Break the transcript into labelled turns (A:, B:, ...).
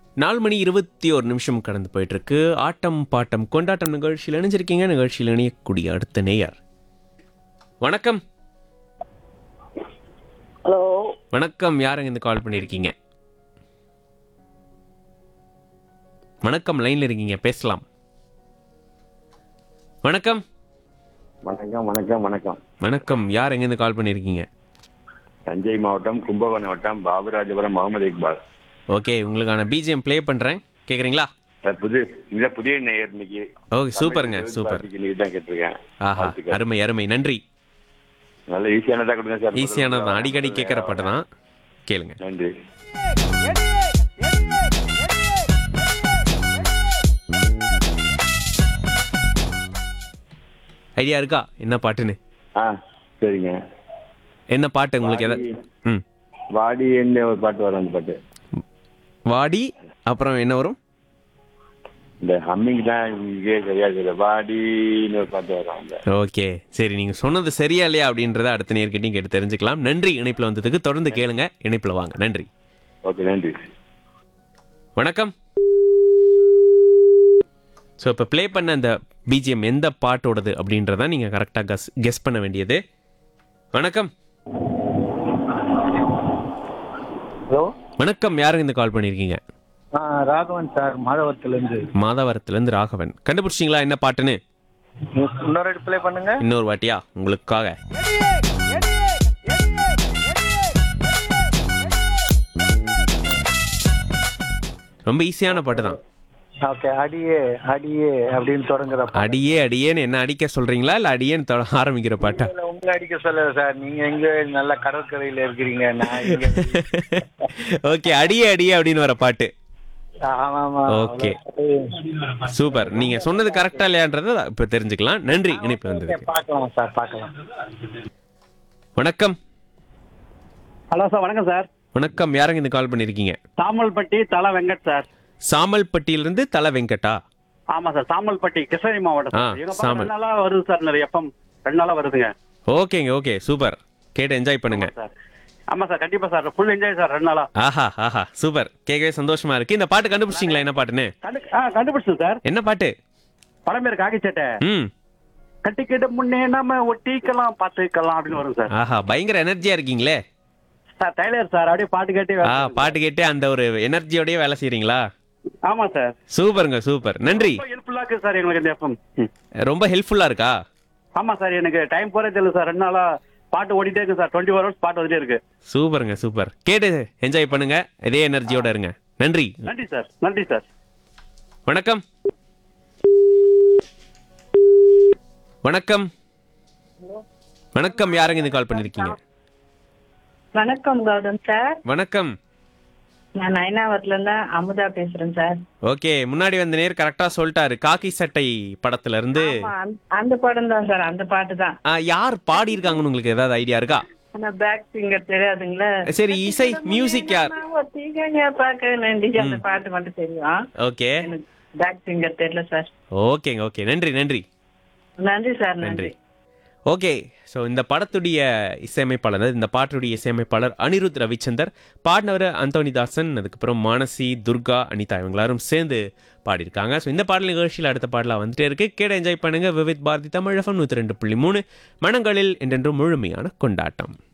A: நாலு மணி இருபத்தி ஒரு நிமிஷம் கடந்து போயிட்டு இருக்கு ஆட்டம் பாட்டம் கொண்டாட்டம் நிகழ்ச்சியில் இணைஞ்சிருக்கீங்க நிகழ்ச்சியில் இணையக்கூடிய அடுத்த நேயர் வணக்கம்
B: ஹலோ
A: வணக்கம் யாருங்க இந்த கால் பண்ணியிருக்கீங்க வணக்கம் லைன்ல இருக்கீங்க பேசலாம் வணக்கம்
B: வணக்கம் வணக்கம் வணக்கம்
A: வணக்கம் யார் எங்கேருந்து கால் பண்ணியிருக்கீங்க
B: தஞ்சை மாவட்டம் கும்பகோணம் வட்டம் பாபுராஜபுரம் முகமது இக்பால்
A: ஓகே உங்களுக்கான பிஜிஎம் ப்ளே பண்ணுறேன் கேட்குறீங்களா
B: சார் புது இந்த புதிய நேயர் இன்னைக்கு
A: ஓகே சூப்பருங்க சூப்பர்
B: இன்னைக்கு தான் கேட்டிருக்கேன்
A: ஆஹா
B: வாழ்த்துக்கள்.
A: அருமை அருமை நன்றி
B: நல்ல ஈஸியானதா கொடுங்க சார்
A: ஈஸியானது தான் அடிக்கடி கேட்குற பாட்டு தான் கேளுங்க
B: நன்றி
A: ஐடியா இருக்கா என்ன பாட்டுன்னு
B: ஆ சரிங்க
A: என்ன பாட்டு உங்களுக்கு எதை ம்
B: வாடி என்ன ஒரு பாட்டு வரும் அந்த பாட்டு
A: வாடி அப்புறம் என்ன வரும்
B: இந்த ஹம்மிங் தான் இங்கே சரியா தெரியல வாடின்னு ஒரு பாட்டு வரும் அந்த
A: ஓகே சரி நீங்கள் சொன்னது சரியா இல்லையா அப்படின்றத அடுத்த நேர்கிட்டையும் கேட்டு தெரிஞ்சுக்கலாம் நன்றி இணைப்பில் வந்ததுக்கு தொடர்ந்து கேளுங்க இணைப்பில் வாங்க நன்றி
B: ஓகே நன்றி
A: வணக்கம் ஸோ இப்போ ப்ளே பண்ண அந்த பிஜிஎம் எந்த பாட்டோடது அப்படின்றத நீங்கள் கரெக்டாக கஸ் கெஸ் பண்ண வேண்டியது வணக்கம்
C: ஹலோ
A: வணக்கம் யாருங்க இந்த கால் பண்ணியிருக்கீங்க
C: ஆ ராகவன் சார் மாதவரத்துலேருந்து
A: மாதவரத்துலேருந்து ராகவன் கண்டுபிடிச்சிங்களா என்ன பாட்டுன்னு
C: இன்னொரு ப்ளே பண்ணுங்க
A: இன்னொரு வாட்டியா உங்களுக்காக ரொம்ப ஈஸியான பாட்டு தான்
C: ஓகே அடியே அடியே அப்படின்னு தொடங்குற பாட்டு.
A: அடியே அடியேன்னு என்ன அடிக்க சொல்றீங்களா இல்ல அடியேன்னு தொட ஆரம்பிக்கிற பாட்டா
C: இல்ல, உங்களை அடிக்க சொல்லல சார் நீங்க எங்க நல்ல கடற்கரையில இருக்கிறீங்க நான் இங்க
A: ஓகே அடியே அடியே அப்படின்னு வர பாட்டு
C: ஆமா ஆமா
A: Okay. சூப்பர் நீங்க சொன்னது கரெக்டா இல்லையான்றத இப்ப தெரிஞ்சுக்கலாம் நன்றி இணைப்பு வந்ததுக்கு
C: பார்க்கலாம் சார் பார்க்கலாம்
A: வணக்கம்
D: ஹலோ சார் வணக்கம் சார்
A: வணக்கம் யாருங்க இந்த கால் பண்ணிருக்கீங்க
D: சாமல்பட்டி தல வெங்கட் சார்
A: சாமல்பட்டியிலிருந்து தல வெங்கட்டா
D: ஆமா சார் சாமல்பட்டி கிருஷ்ணகிரி மாவட்டம்
A: ஆ,
D: சார். எங்க பக்கம்
A: சாமல்.
D: ரெண்டு நாளா வருது சார் நிறைய எஃப்எம் ரெண்டு நாளா வருதுங்க
A: ஓகேங்க ஓகே சூப்பர் கேட்டு என்ஜாய் பண்ணுங்க
D: சார் ஆமா சார் கண்டிப்பா சார் ஃபுல் என்ஜாய் சார் ரெண்டு நாளா
A: ஆஹா ஆஹா சூப்பர் கேட்கவே சந்தோஷமா இருக்கு இந்த பாட்டு கண்டுபிடிச்சிங்களா என்ன பாட்டுன்னு
D: கண்டு ஆ கண்டுபிடிச்சேன் சார்
A: என்ன பாட்டு
D: படம் பேர் காக்கிச்சட்டை
A: ம்
D: கட்டிக்கிட்ட முன்னே நம்ம ஒட்டிக்கலாம் பார்த்துக்கலாம் அப்படின்னு வரும் சார்
A: ஆஹா பயங்கர எனர்ஜியா இருக்கீங்களே
D: சார் டைலர் சார் அப்படியே பாட்டு கேட்டே
A: ஆ
D: வேலை செய்யுங்க.
A: பாட்டு கேட்டு அந்த ஒரு எனர்ஜியோடய வேலை செய்றீங்களா
D: ஆமா சார்
A: சூப்பருங்க சூப்பர் நன்றி
D: ரொம்ப ஹெல்ப்ஃபுல்லா இருக்கு சார் எங்களுக்கு இந்த எஃப்எம்
A: ரொம்ப ஹெல்ப்ஃபுல்லா இருக்கா
D: ஆமா சார் எனக்கு டைம் போறே தெரியல சார் ரெண்டு நாளா பாட்டு ஓடிட்டே இருக்கு சார் டுவெண்ட்டி ஃபோர் ஹவர்ஸ் பாட்டு வந்துட்டே இருக்கு
A: சூப்பருங்க சூப்பர் கேட்டு என்ஜாய் பண்ணுங்க இதே எனர்ஜியோட இருங்க நன்றி
D: நன்றி சார் நன்றி சார்
A: வணக்கம் வணக்கம் வணக்கம் யாருங்க இந்த கால் பண்ணிருக்கீங்க
E: வணக்கம் கௌதம் சார்
A: வணக்கம்
E: நான் நயனாவரத்துல இருந்து அமுதா பேசுறேன் சார்
A: ஓகே முன்னாடி வந்த நேர் கரெக்டா சொல்லிட்டாரு காக்கி சட்டை படத்துல இருந்து
E: ஆமா, அந்த- அந்த படம் தான் சார் அந்த பாட்டு தான்
A: ஆ, யார் பாடி இருக்காங்கன்னு உங்களுக்கு ஏதாவது ஐடியா இருக்கா
E: ஆனா பேக் சிங்கர் தெரியாதுங்களா
A: சரி இசை மியூசிக் யார்
E: தீகங்க பாக்க நன்றி அந்த பாட்டு மட்டும் தெரியும்
A: ஓகே
E: எனக்கு பேக் சிங்கர் தெரியல சார்
A: ஓகேங்க ஓகே நன்றி நன்றி
E: நன்றி சார்
A: நன்றி
E: நன்றி
A: ஓகே ஸோ இந்த படத்துடைய இசையமைப்பாளர் அதாவது இந்த பாட்டுடைய இசையமைப்பாளர் அனிருத் ரவிச்சந்தர் பாடினவர் அந்தோனிதாசன் அதுக்கப்புறம் மானசி துர்கா அனிதா இவங்க எல்லாரும் சேர்ந்து பாடியிருக்காங்க ஸோ இந்த பாடல் நிகழ்ச்சியில் அடுத்த பாடலாக வந்துட்டே இருக்கு கேட என்ஜாய் பண்ணுங்க விவித் பாரதி தமிழகம் நூற்றி ரெண்டு புள்ளி மூணு மனங்களில் என்றென்றும் முழுமையான கொண்டாட்டம்